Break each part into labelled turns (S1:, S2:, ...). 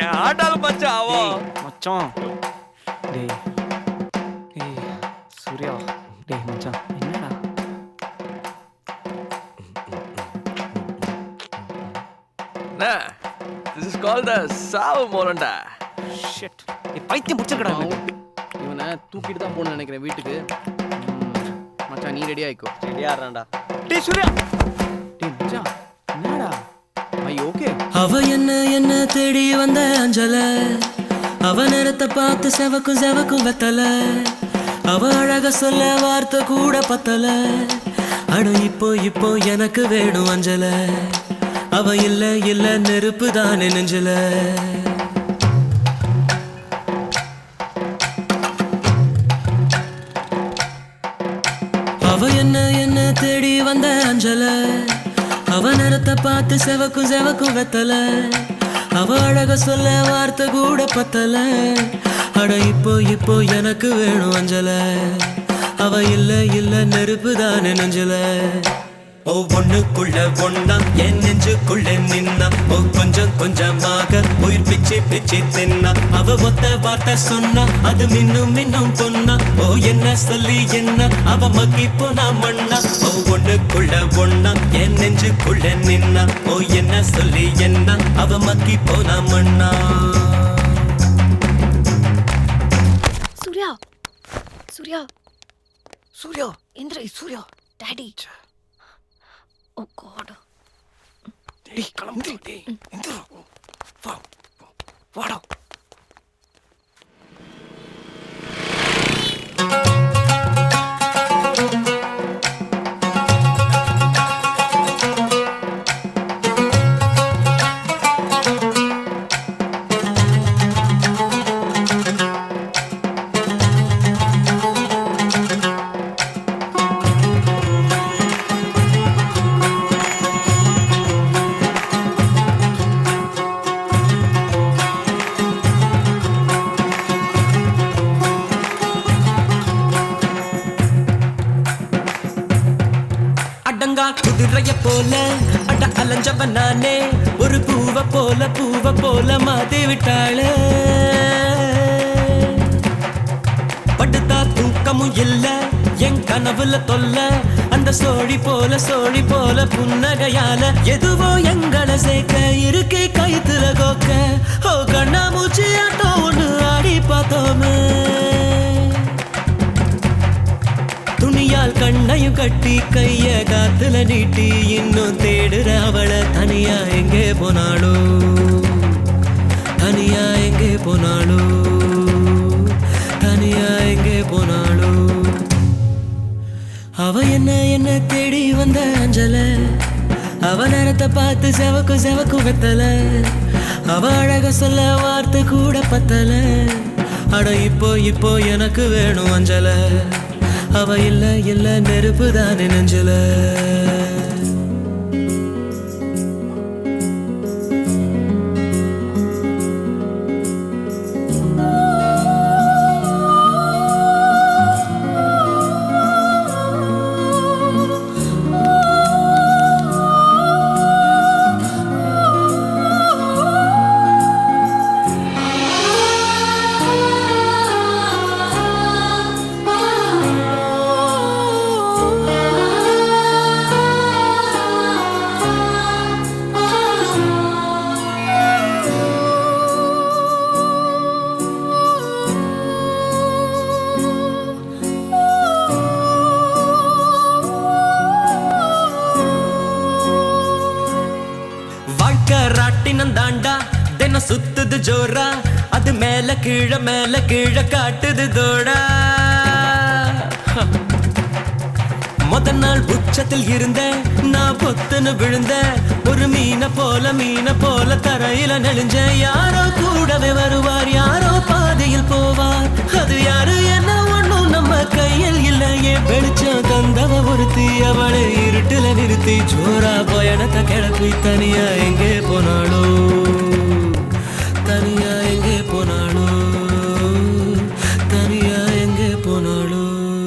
S1: ஆட்டாலும் மச்சான் அவன்
S2: டேய் மச்சான் டேய் ஏய் சூர்யா டேய் மச்சான் என்னடா
S1: திஸ் இஸ் கால் த சாவு மோரண்டா
S2: ஷிட் ஏய் பைத்தியம் பிடிச்சிருக்கடா
S3: இவனை தூக்கிட்டு தான் போகணும்னு நினைக்கிறேன் வீட்டுக்கு ம், மச்சான் நீ ரெடி ஆயிக்கோ
S1: ரெடியாடுறான்டா
S2: டேய் சூர்யா டேய் மச்சான் என்னடா ஐ ஓகே
S4: அவ என்ன என்ன தேடி வந்த அஞ்சல அவ நேரத்தை பார்த்து செவக்கும் செவக்கும் வெத்தல அவ அழக சொல்ல வார்த்தை கூட பத்தல அட இப்போ இப்போ எனக்கு வேணும் அஞ்சல அவ இல்ல இல்ல நெருப்பு தானே நெஞ்சல அவ என்ன என்ன தேடி வந்த அஞ்சல அவ நேரத்தை பார்த்து செவக்கும் செவக்கும் வெத்தல அவ அழக சொல்ல வார்த்தை கூட பத்தல அட இப்போ இப்போ எனக்கு வேணும் அஞ்சல அவ இல்ல இல்ல நெருப்பு தானே நெஞ்சல ஓ ஒண்ணுக்குள்ள ஒண்ணா என் நெஞ்சுக்குள்ள நின்னா ஓ கொஞ்சம் கொஞ்சமாக உயிர் பிச்சு பிச்சு தின்னா அவ ஒத்த வார்த்தை சொன்னா அது மின்னும் மின்னும் பொன்னா ஓ என்ன சொல்லி என்ன அவ மக்கி போனா மண்ணா ஓ ஒண்ணுக்குள்ள ஒண்ணா என் நெஞ்சுக்குள்ள நின்னா ஓ என்ன சொல்லி என்ன அவ மக்கி போனா மண்ணா
S5: சூர்யா சூர்யா
S2: சூர்யா
S5: எந்திர சூர்யா டாடி ஓ காட்
S2: டேய் கிளம்பு டேய் எந்திரா வா வாடா
S4: அடங்கா குதிரைய போல அட அலைஞ்சவன் நானே ஒரு பூவ போல பூவ போல மாத்தி விட்டாளே படுத்தா தூக்கமும் இல்ல என் கனவுல தொல்ல அந்த சோழி போல சோழி போல புன்னகையால எதுவோ எங்களை சேர்க்க இருக்கை கைத்துல கோக்க ஓ கண்ணா மூச்சி ஆட்டம் ஒண்ணு ஆடி பார்த்தோமே துணியால் கண்ணையும் கட்டி கைய காத்துல நீட்டி இன்னும் தேடுற அவளை தனியா எங்கே போனாளோ தனியா எங்கே போனாளோ தனியா எங்கே போனாளோ அவ என்ன என்ன தேடி வந்த அஞ்சல அவ நேரத்தை பார்த்து செவக்கு செவக்கு வெத்தல அவ அழக சொல்ல வார்த்தை கூட பத்தல அட இப்போ இப்போ எனக்கு வேணும் அஞ்சல அவ இல்ல இல்ல நெருப்பு தானே நெஞ்சல வாழ்க்கை ராட்டினம் தாண்டா தினம் சுத்துது ஜோரா அது மேல கீழ மேல கீழ காட்டுது தோடா முத நாள் உச்சத்தில் இருந்த நான் பொத்துன்னு விழுந்த ஒரு மீனை போல மீனை போல தரையில நெளிஞ்ச யாரோ கூடவே வருவார் யாரோ பாதையில் போவார் அது யாரு என்ன ஒண்ணும் நம்ம கையில் இல்லையே வெளிச்சம் தந்தவ ஒருத்தி அவளை இருட்டுல நிறுத்தி ஜோரா பயணத்தை கிளப்பி தனியா எங்கே போனாளோ தனியா எங்கே போனாளோ தனியா எங்கே போனாளோ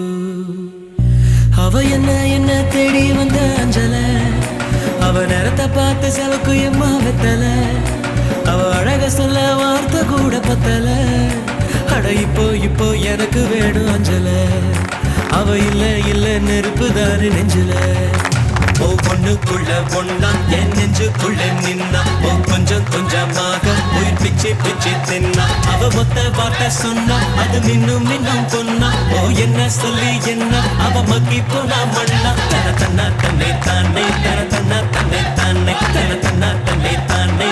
S4: அவ என்ன என்ன தேடி வந்த அஞ்சல அவ நேரத்தை பார்த்து செவக்கு எம்மா வெத்தல அவ அழக சொல்ல பத்தல அட இப்போ இப்போ எனக்கு வேணும் அஞ்சல அவ இல்ல இல்ல நெருப்பு தாரு நெஞ்சில ஓ பொண்ணுக்குள்ள பொண்ணா என் நெஞ்சுக்குள்ள நின்னா ஓ கொஞ்சம் கொஞ்சமாக உயிர் பிச்சு பிச்சு தின்னா அவ மொத்த வார்த்தை சொன்னா அது மின்னும் மின்னும் பொண்ணா ஓ என்ன சொல்லி என்ன அவ மக்கி போனா மண்ணா தன தன்னா தன்னை தானே தன தன்னா தன்னை தானே தன தன்னா தன்னை தானே